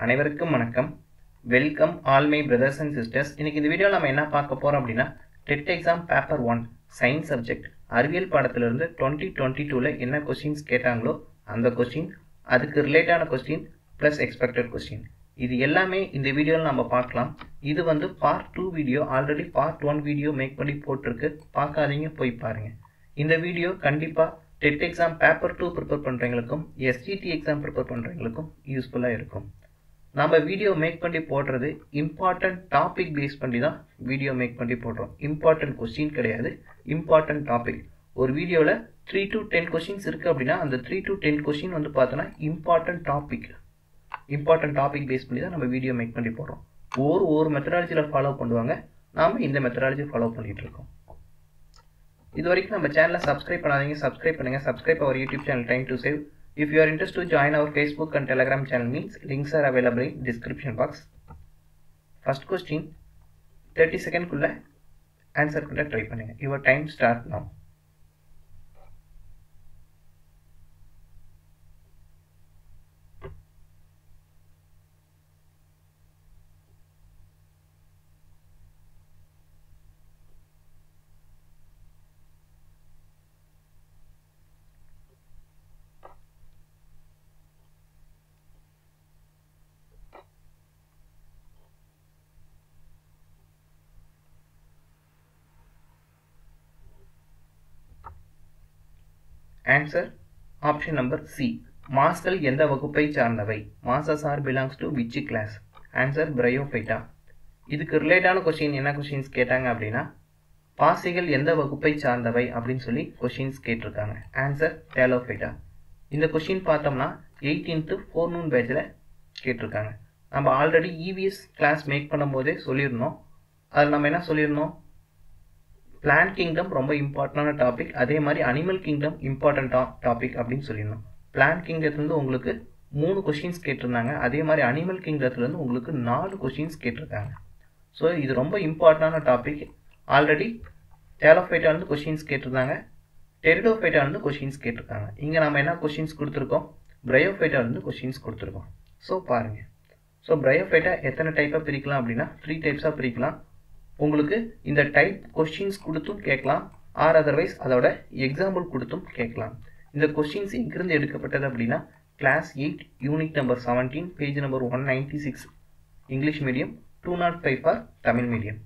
அனைவருக்கும் வணக்கம் welcome all my brothers and sisters இன்னைக்கு இந்த வீடியோவில் நம்ம என்ன பார்க்க போகிறோம் அப்படின்னா TET exam paper one science subject அறிவியல் பாடத்திலிருந்து டுவெண்ட்டி டுவெண்ட்டி டூவில் என்ன கொஸ்டின்ஸ் கேட்டாங்களோ அந்த கொஸ்டின் அதுக்கு ரிலேட்டான கொஸ்டின் ப்ளஸ் எக்ஸ்பெக்டட் கொஸ்டின் இது எல்லாமே இந்த வீடியோவில் நம்ம பார்க்கலாம் இது வந்து part two video already part one video make பண்ணி போட்டிருக்கு பார்க்காதீங்க போய் பாருங்கள் இந்த வீடியோ கண்டிப்பாக TET exam paper two prepare பண்ணுறவங்களுக்கும் எஸ்டிடி எக்ஸாம் ப்ரிப்பேர் பண்ணுறவங்களுக்கும் யூஸ்ஃபுல்லாக இருக்கும் நம்ம வீடியோ மேக் பண்ணி போடுறது இம்பார்ட்டன்ட் டாபிக் பேஸ் பண்ணி தான் வீடியோ மேக் பண்ணி போடுறோம் இம்பார்ட்டன்ட் கொஸ்டின் கிடையாது இம்பார்ட்டன்ட் டாபிக் ஒரு வீடியோவில் த்ரீ டு டென் கொஸ்டின்ஸ் இருக்குது அப்படின்னா அந்த த்ரீ டு டென் கொஸ்டின் வந்து பார்த்தோன்னா important topic important topic base பண்ணி தான் நம்ம வீடியோ மேக் பண்ணி போடுறோம் ஒரு ஒரு மெத்தடாலஜியில் ஃபாலோ பண்ணுவாங்க நாம் இந்த மெத்தடாலஜி ஃபாலோ பண்ணிகிட்டு இருக்கோம் இது வரைக்கும் நம்ம சேனலை சப்ஸ்கிரைப் பண்ணாதீங்க சப்ஸ்கிரைப் பண்ணுங்க subscribe our YouTube channel time to save if you are interest to join our Facebook and Telegram channel means links are available in description box first question thirty செகண்ட்குள்ளே answer பண்ண try பண்ணுங்க your time start now answer option number C மாஸ்கள் எந்த வகுப்பை சார்ந்தவை masses are belongs to which class answer bryophyta இதுக்கு ரிலேட்டான question என்ன கொஸ்டின்ஸ் கேட்டாங்க அப்படின்னா பாசிகள் எந்த வகுப்பை சார்ந்தவை அப்படின்னு சொல்லி கொஸ்டின்ஸ் கேட்டிருக்காங்க ஆன்சர் டேலோஃபைட்டா இந்த கொஸ்டின் பார்த்தோம்னா எயிட்டீன்த்து ஃபோர் நூன் பேஜில் கேட்டிருக்காங்க நம்ம ஆல்ரெடி இவிஎஸ் கிளாஸ் மேக் பண்ணும்போதே சொல்லியிருந்தோம் அதில் நம்ம என்ன சொல்லியிருந்தோம் பிளான்ட் கிங்டம் ரொம்ப இம்பார்ட்டண்டான டாபிக் அதே மாதிரி அனிமல் கிங்டம் இம்பார்ட்டன்ட் டாபிக் அப்படின்னு சொல்லியிருந்தோம் பிளான்ட் கிங்டத்துலேருந்து உங்களுக்கு மூணு கொஷின்ஸ் கேட்டிருந்தாங்க அதே மாதிரி அனிமல் கிங்டத்துலேருந்து உங்களுக்கு நாலு கொஷின்ஸ் கேட்டிருக்காங்க ஸோ இது ரொம்ப இம்பார்ட்டண்டான டாபிக் ஆல்ரெடி டேலோஃபைட்டாலேருந்து கொஷின்ஸ் கேட்டிருந்தாங்க டெரிடோஃபைட்டாலேருந்து கொஷின்ஸ் கேட்டிருக்காங்க இங்கே நம்ம என்ன கொஷின்ஸ் கொடுத்துருக்கோம் பிரையோஃபைட்டாலேருந்து கொஷின்ஸ் கொடுத்துருக்கோம் ஸோ பாருங்கள் ஸோ பிரையோஃபைட்டா எத்தனை டைப்பாக பிரிக்கலாம் அப்படின்னா த்ரீ டைப்ஸாக பிரிக்கலாம் உங்களுக்கு இந்த டைப் கொஸ்டின்ஸ் கொடுத்தும் கேட்கலாம் ஆர் அதர்வைஸ் அதோட எக்ஸாம்பிள் கொடுத்தும் கேட்கலாம் இந்த கொஸ்டின்ஸ் எங்கிருந்து எடுக்கப்பட்டது அப்படின்னா class eight unit number seventeen page number one ninety six English medium two nought five for Tamil medium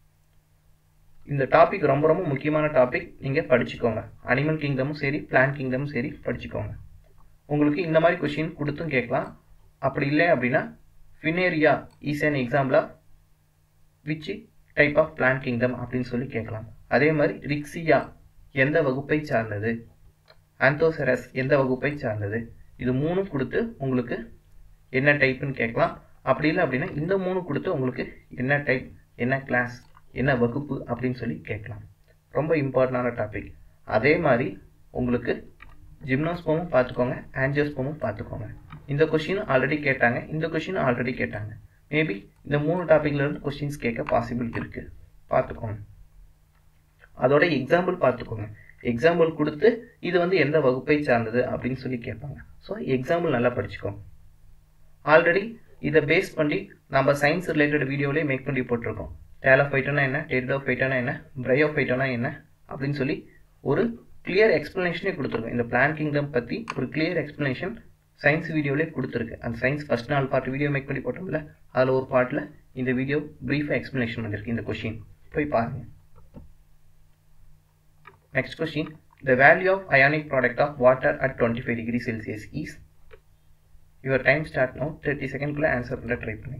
இந்த டாபிக் ரொம்ப ரொம்ப முக்கியமான டாபிக் நீங்கள் படிச்சுக்கோங்க அனிமல் கிங்டமும் சரி பிளான் கிங்டமும் சரி படிச்சுக்கோங்க உங்களுக்கு இந்த மாதிரி கொஷின் கொடுத்தும் கேட்கலாம் அப்படி இல்லை அப்படின்னா ஃபினேரியா இஸ் அன் எக்ஸாம்பிளாக which type of plant kingdom அப்படின்னு சொல்லி கேட்கலாம் அதே மாதிரி ரிக்ஸியா எந்த வகுப்பை சார்ந்தது ஆந்தோசரஸ் எந்த வகுப்பை சார்ந்தது இது மூணும் கொடுத்து உங்களுக்கு என்ன டைப்புன்னு கேட்கலாம் அப்படி இல்லை அப்படின்னா இந்த மூணு கொடுத்து உங்களுக்கு என்ன டைப் என்ன கிளாஸ் என்ன வகுப்பு அப்படின்னு சொல்லி கேட்கலாம் ரொம்ப இம்பார்ட்டண்டான டாபிக் அதே மாதிரி உங்களுக்கு ஜிம்னோஸ்போமும் பார்த்துக்கோங்க ஆன்ஜியோஸ்போமும் பார்த்துக்கோங்க இந்த கொஷின் ஆல்ரெடி கேட்டாங்க இந்த கொஷின் ஆல்ரெடி கேட்டாங்க மேபி இந்த மூணு டாப்பிக்லேருந்து கொஸ்டின்ஸ் கேட்க பாசிபிள் இருக்குது பார்த்துக்கோங்க அதோட எக்ஸாம்பிள் பார்த்துக்கோங்க எக்ஸாம்பிள் கொடுத்து இது வந்து எந்த வகுப்பை சார்ந்தது அப்படின்னு சொல்லி கேட்பாங்க ஸோ எக்ஸாம்பிள் நல்லா படிச்சுக்கோங்க ஆல்ரெடி இதை பேஸ் பண்ணி நம்ம சயின்ஸ் ரிலேட்டட் வீடியோலேயே மேக் பண்ணி போட்டிருக்கோம் டேலோஃபைட்டோனா என்ன டெரிடோஃபைட்டோனா என்ன பிரையோஃபைட்டோனா என்ன அப்படின்னு சொல்லி ஒரு கிளியர் எக்ஸ்ப்ளனேஷனே கொடுத்துருக்கோம் இந்த பிளான் கிங்டம் பற்றி ஒரு கிளியர் எக்ஸ்ப்ளனேஷன் சயின்ஸ் வீடியோவிலே கொடுத்துருக்கு அந்த சயின்ஸ் ஃபஸ்ட் நாள் பார்ட் வீடியோ மேக் பண்ணி போட்டோம்ல அதில் ஒரு பார்ட்டில் இந்த வீடியோ ப்ரீஃபாக எக்ஸ்ப்ளனேஷன் பண்ணியிருக்கு இந்த கொஷின் போய் பாருங்கள் next question the value of ionic product of water at twenty five degree Celsius is your time start now thirty செகண்ட்குள்ளே ஆன்சர் பண்ண ட்ரை பண்ணி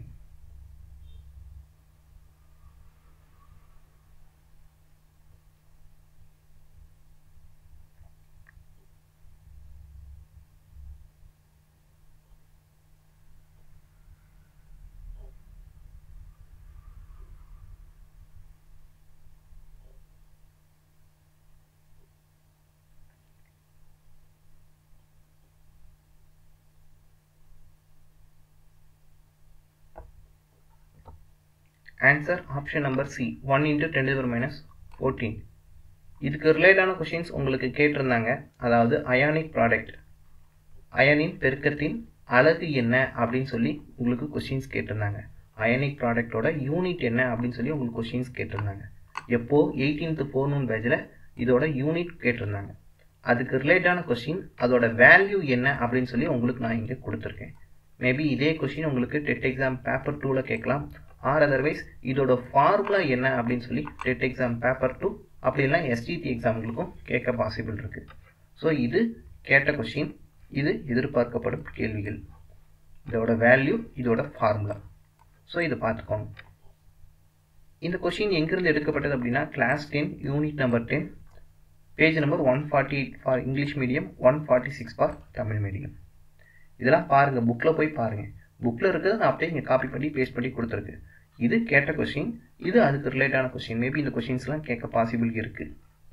answer option number C one into ten power minus fourteen இதுக்கு ரிலேட்டான questions உங்களுக்கு கேட்டிருந்தாங்க அதாவது ionic product அயனின் பெருக்கத்தின் அலகு என்ன அப்படின்னு சொல்லி உங்களுக்கு கொஷின்ஸ் கேட்டிருந்தாங்க அயனிக் ப்ராடக்டோட யூனிட் என்ன அப்படின்னு சொல்லி உங்களுக்கு கொஷின்ஸ் கேட்டிருந்தாங்க எப்போ எயிட்டீன்த்து ஃபோர்னூன் பேஜில் இதோட யூனிட் கேட்டிருந்தாங்க அதுக்கு ரிலேட்டான கொஷின் அதோட வேல்யூ என்ன அப்படின்னு சொல்லி உங்களுக்கு நான் இங்கே கொடுத்துருக்கேன் மேபி இதே கொஷின் உங்களுக்கு டெட் எக்ஸாம் பேப்பர் டூவில் கேட்கலாம் ஆர் அதர்வைஸ் இதோட ஃபார்முலா என்ன அப்படின்னு சொல்லி டெட் எக்ஸாம் பேப்பர் டூ அப்படிலாம் எஸ்டிடி எக்ஸாம்களுக்கும் கேட்க பாசிபிள் இருக்குது ஸோ இது கேட்ட கொஷின் இது எதிர்பார்க்கப்படும் கேள்விகள் இதோட வேல்யூ இதோட ஃபார்முலா ஸோ இதை பார்த்துக்கோங்க இந்த கொஷின் எங்கேருந்து எடுக்கப்பட்டது அப்படின்னா class ten unit number ten page number one forty eight for English medium one forty six for Tamil medium இதெல்லாம் பாருங்கள் புக்கில் போய் பாருங்கள் புக்கில் இருக்கிறது நான் அப்படியே இங்கே காப்பி பண்ணி பேஸ்ட் பண்ணி கொடுத்துருக்கு இது கேட்ட கொஷின் இது அதுக்கு ரிலேட்டான கொஷின் மேபி இந்த கொஷின்ஸ்லாம் கேட்க பாசிபிள் இருக்குது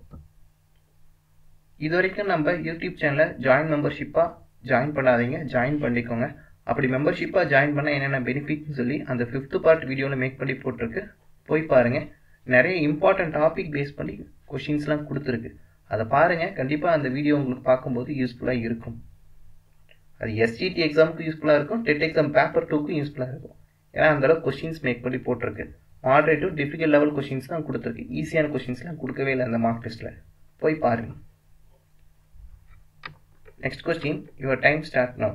இது வரைக்கும் நம்ம யூடியூப் சேனலில் ஜாயின் மெம்பர்ஷிப்பாக ஜாயின் பண்ணாதீங்க ஜாயின் பண்ணிக்கோங்க அப்படி மெம்பர்ஷிப்பாக ஜாயின் பண்ணால் என்னென்ன பெனிஃபிட்னு சொல்லி அந்த ஃபிஃப்த்து பார்ட் வீடியோவில் மேக் பண்ணி போட்டிருக்கு போய் பாருங்கள் நிறைய இம்பார்ட்டன்ட் டாபிக் பேஸ் பண்ணி கொஷின்ஸ்லாம் கொடுத்துருக்கு அதை பாருங்கள் கண்டிப்பாக அந்த வீடியோ உங்களுக்கு பார்க்கும்போது யூஸ்ஃபுல்லாக இருக்கும் அது எஸ்டிடி எக்ஸாமுக்கு யூஸ்ஃபுல்லாக இருக்கும் டெட் எக்ஸாம் பேப்பர் டூக்கும் யூஸ்ஃபுல்லாக இருக்கும் ஏன்னா அந்தளவு கொஷின்ஸ் மேக் பண்ணி போட்டிருக்கு moderate to difficult level questions தான் கொடுத்துருக்கு ஈஸியான கொஷின்ஸ்லாம் கொடுக்கவே இல்லை அந்த மார்க் டெஸ்ட்டில் போய் பாருங்கள் Next question, your time start now.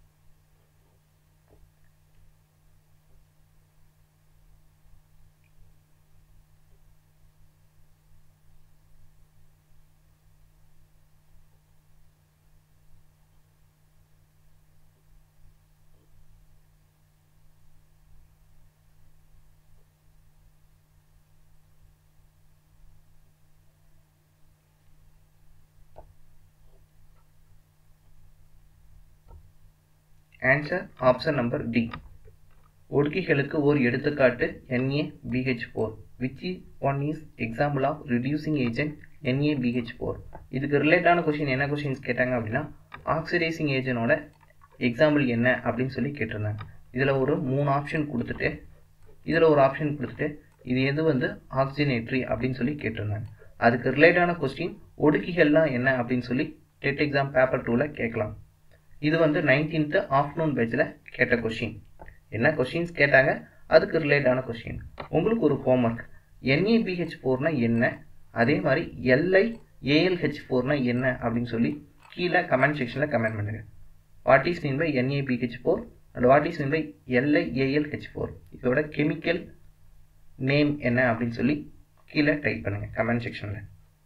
Answer option number D ஒடுக்கிகளுக்கு ஓர் எடுத்துக்காட்டு NA BH four which one is example of reducing agent NA BH four இதுக்கு ரிலேட்டான கொஷின் என்ன கொஷின்ஸ் கேட்டாங்க அப்படின்னா ஆக்சிடைசிங் ஏஜென்டோட எக்ஸாம்பிள் என்ன அப்படின்னு சொல்லி கேட்டிருந்தாங்க இதில் ஒரு மூணு ஆப்ஷன் கொடுத்துட்டு இதில் ஒரு ஆப்ஷன் கொடுத்துட்டு இது எது வந்து ஆக்சிஜனேட்ரி அப்படின்னு சொல்லி கேட்டிருந்தாங்க அதுக்கு ரிலேட்டான கொஸ்டின் ஒடுக்கிகள்லாம் என்ன அப்படின்னு சொல்லி டெட் எக்ஸாம் பேப்பர் டூவில் கேட்கலாம் இது வந்து நைன்டீன்த்து ஆஃப்டர்நூன் பேஜில் கேட்ட கொஷின் என்ன கொஷின்ஸ் கேட்டாங்க அதுக்கு ரிலேட்டான கொஷின் உங்களுக்கு ஒரு ஹோம்ஒர்க் என்ஏபிஹெச் ஃபோர்னா என்ன அதே மாதிரி எல்ஐ ஏஎல்ஹெச் ஃபோர்னா என்ன அப்படின்னு சொல்லி கீழே கமெண்ட் செக்ஷனில் கமெண்ட் பண்ணுங்கள் what is mean by NABH four and what is mean by LI ALH four இதோட கெமிக்கல் நேம் என்ன அப்படின்னு சொல்லி கீழே டைப் பண்ணுங்கள் கமெண்ட் செக்ஷனில்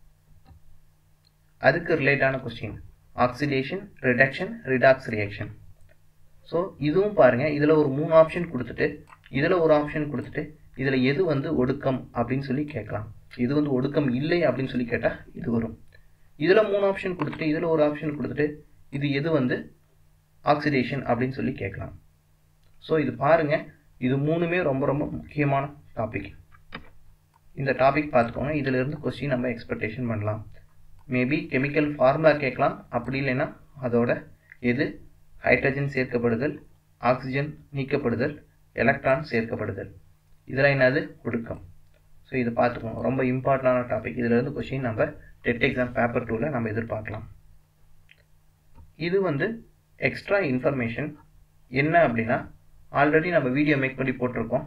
அதுக்கு ரிலேட்டான question oxidation reduction redox reaction so இதுவும் பாருங்கள் இதில் ஒரு மூணு ஆப்ஷன் கொடுத்துட்டு இதில் ஒரு ஆப்ஷன் கொடுத்துட்டு இதில் எது வந்து ஒடுக்கம் அப்படின்னு சொல்லி கேட்கலாம் இது வந்து ஒடுக்கம் இல்லை அப்படின்னு சொல்லி கேட்டால் இது வரும் இதில் மூணு ஆப்ஷன் கொடுத்துட்டு இதில் ஒரு ஆப்ஷன் கொடுத்துட்டு இது எது வந்து ஆக்சிடேஷன் அப்படின்னு சொல்லி கேட்கலாம் ஸோ இது பாருங்கள் இது மூணுமே ரொம்ப ரொம்ப முக்கியமான டாபிக் இந்த டாபிக் பார்த்துக்கோங்க இதிலிருந்து கொஸ்டின் நம்ம எக்ஸ்பெக்டேஷன் பண்ணலாம் மேபி கெமிக்கல் ஃபார்முலா கேட்கலாம் அப்படி இல்லைன்னா அதோட எது ஹைட்ரஜன் சேர்க்கப்படுதல் ஆக்சிஜன் நீக்கப்படுதல் எலக்ட்ரான் சேர்க்கப்படுதல் இதெல்லாம் என்னது ஒடுக்கம் ஸோ இது பார்த்துக்கோங்க ரொம்ப இம்பார்ட்டண்டான டாபிக் இதிலிருந்து கொஷின் நம்ம டெட் எக்ஸாம் பேப்பர் டூவில் நம்ம எதிர்பார்க்கலாம் இது வந்து எக்ஸ்ட்ரா இன்ஃபர்மேஷன் என்ன அப்படின்னா ஆல்ரெடி நம்ம வீடியோ மேக் பண்ணி போட்டிருக்கோம்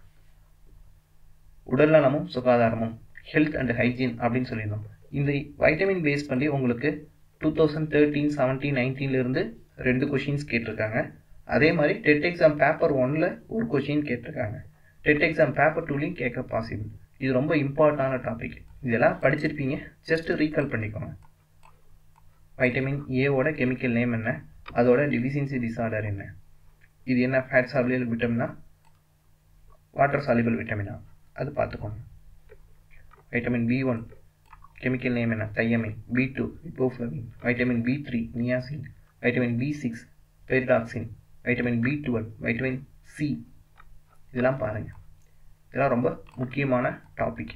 உடல்நலமும் சுகாதாரமும் ஹெல்த் அண்ட் ஹைஜீன் அப்படின்னு சொல்லியிருந்தோம் இந்த வைட்டமின் பேஸ் பண்ணி உங்களுக்கு டூ தௌசண்ட் தேர்ட்டீன் செவன்டீன் நைன்டீன்லேருந்து ரெண்டு கொஷின்ஸ் கேட்டிருக்காங்க அதே மாதிரி டெட் எக்ஸாம் பேப்பர் ஒனில் ஒரு கொஷின் கேட்டிருக்காங்க டெட் எக்ஸாம் பேப்பர் டூலையும் கேட்க பாசிபிள் இது ரொம்ப இம்பார்ட்டண்டான டாபிக் இதெல்லாம் படிச்சிருப்பீங்க ஜஸ்ட் ரீகால் பண்ணிக்கோங்க வைட்டமின் ஏவோட கெமிக்கல் நேம் என்ன அதோட டிஃபிஷியன்சி டிசார்டர் என்ன இது என்ன ஃபேட் சாலிபிள் விட்டமினா வாட்டர் சாலிபிள் விட்டமினா அது பார்த்துக்கோங்க vitamin B one chemical name என்ன thiamine B two riboflavin vitamin B three niacin vitamin B six pyridoxine vitamin B twelve vitamin C இதெல்லாம் பாருங்கள் இதெல்லாம் ரொம்ப முக்கியமான டாபிக்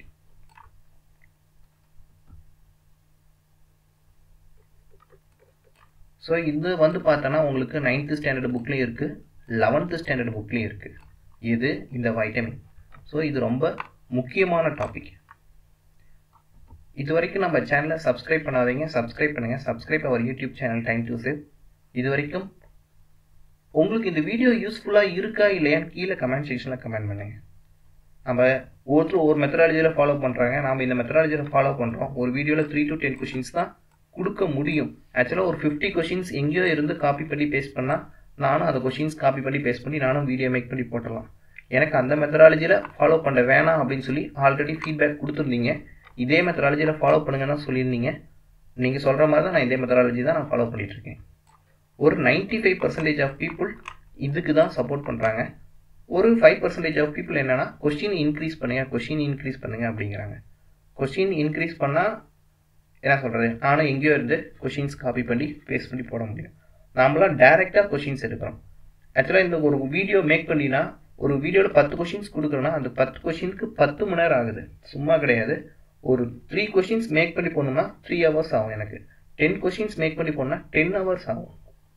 ஸோ இது வந்து பார்த்தோன்னா உங்களுக்கு நைன்த்து ஸ்டாண்டர்ட் புக்லேயும் இருக்குது லெவன்த்து ஸ்டாண்டர்ட் புக்லேயும் இருக்குது இது இந்த வைட்டமின் ஸோ இது ரொம்ப முக்கியமான டாபிக் இது வரைக்கும் நம்ம சேனலை சப்ஸ்கிரைப் பண்ணாதீங்க சப்ஸ்கிரைப் பண்ணுங்கள் subscribe our YouTube channel time to save இது வரைக்கும் உங்களுக்கு இந்த வீடியோ யூஸ்ஃபுல்லாக இருக்கா இல்லையான்னு கீழே கமெண்ட் செக்ஷனில் கமெண்ட் பண்ணுங்க நம்ம ஒவ்வொருத்தரும் ஒவ்வொரு மெத்தடாலஜியில் ஃபாலோ பண்ணுறாங்க நாம் இந்த மெத்தடாலஜியில் ஃபாலோ பண்ணுறோம் ஒரு வீடியோவில் த்ரீ டு டென் கொஷின்ஸ் தான் கொடுக்க முடியும் ஆக்சுவலாக ஒரு ஃபிஃப்டி கொஷின்ஸ் எங்கேயோ இருந்து காப்பி பண்ணி பேஸ்ட் பண்ணால் நானும் அந்த கொஷின்ஸ் காப்பி பண்ணி பேஸ்ட் பண்ணி நானும் வீடியோ மேக் பண்ணி போட்டுடலாம் எனக்கு அந்த மெத்தடாலஜியில் ஃபாலோ பண்ண வேணாம் அப்படின்னு சொல்லி ஆல்ரெடி ஃபீட்பேக் கொடுத்துருந்தீங்க இதே மெத்தடாலஜியில் ஃபாலோ பண்ணுங்கன்னா சொல்லியிருந்தீங்க நீங்கள் சொல்கிற மாதிரி தான் நான் இதே மெத்தடாலஜி தான் நான் ஃபாலோ பண்ணிகிட்ருக்கேன் ஒரு ninety five percentage of people இதுக்கு தான் சப்போர்ட் பண்ணுறாங்க ஒரு ஃபைவ் பர்சன்டேஜ் ஆஃப் பீப்புள் என்னென்னா கொஷின் இன்க்ரீஸ் பண்ணுங்க கொஷின் இன்க்ரீஸ் பண்ணுங்க அப்படிங்கிறாங்க கொஷின் இன்க்ரீஸ் பண்ணால் என்ன சொல்கிறது நானும் எங்கேயோ இருந்து கொஷின்ஸ் காப்பி பண்ணி பேஸ்ட் பண்ணி போட முடியும் நாமளாம் டேரெக்டாக கொஷின்ஸ் எடுக்கிறோம் ஆக்சுவலாக இந்த ஒரு வீடியோ மேக் பண்ணினா ஒரு வீடியோவில் பத்து கொஷின்ஸ் கொடுக்குறோன்னா அந்த பத்து கொஷினுக்கு பத்து மணி நேரம் ஆகுது சும்மா கிடையாது ஒரு த்ரீ கொஷின்ஸ் மேக் பண்ணி போகணுன்னா த்ரீ ஹவர்ஸ் ஆகும் எனக்கு டென் கொஷின்ஸ் மேக் பண்ணி போனால் டென் ஹவர்ஸ் ஆகும்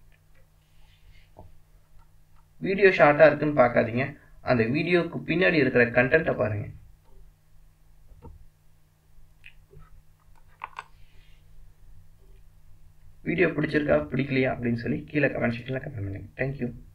வீடியோ ஷார்ட்டாக இருக்குன்னு பார்க்காதீங்க அந்த வீடியோக்கு பின்னாடி இருக்கிற கண்டென்ட்டை பாருங்கள் வீடியோ பிடிச்சிருக்கா பிடிக்கலையா அப்படின்னு சொல்லி கீழே கமெண்ட் செக்ஷனில் கமெண்ட் பண்ணுங்கள் தேங்க்யூ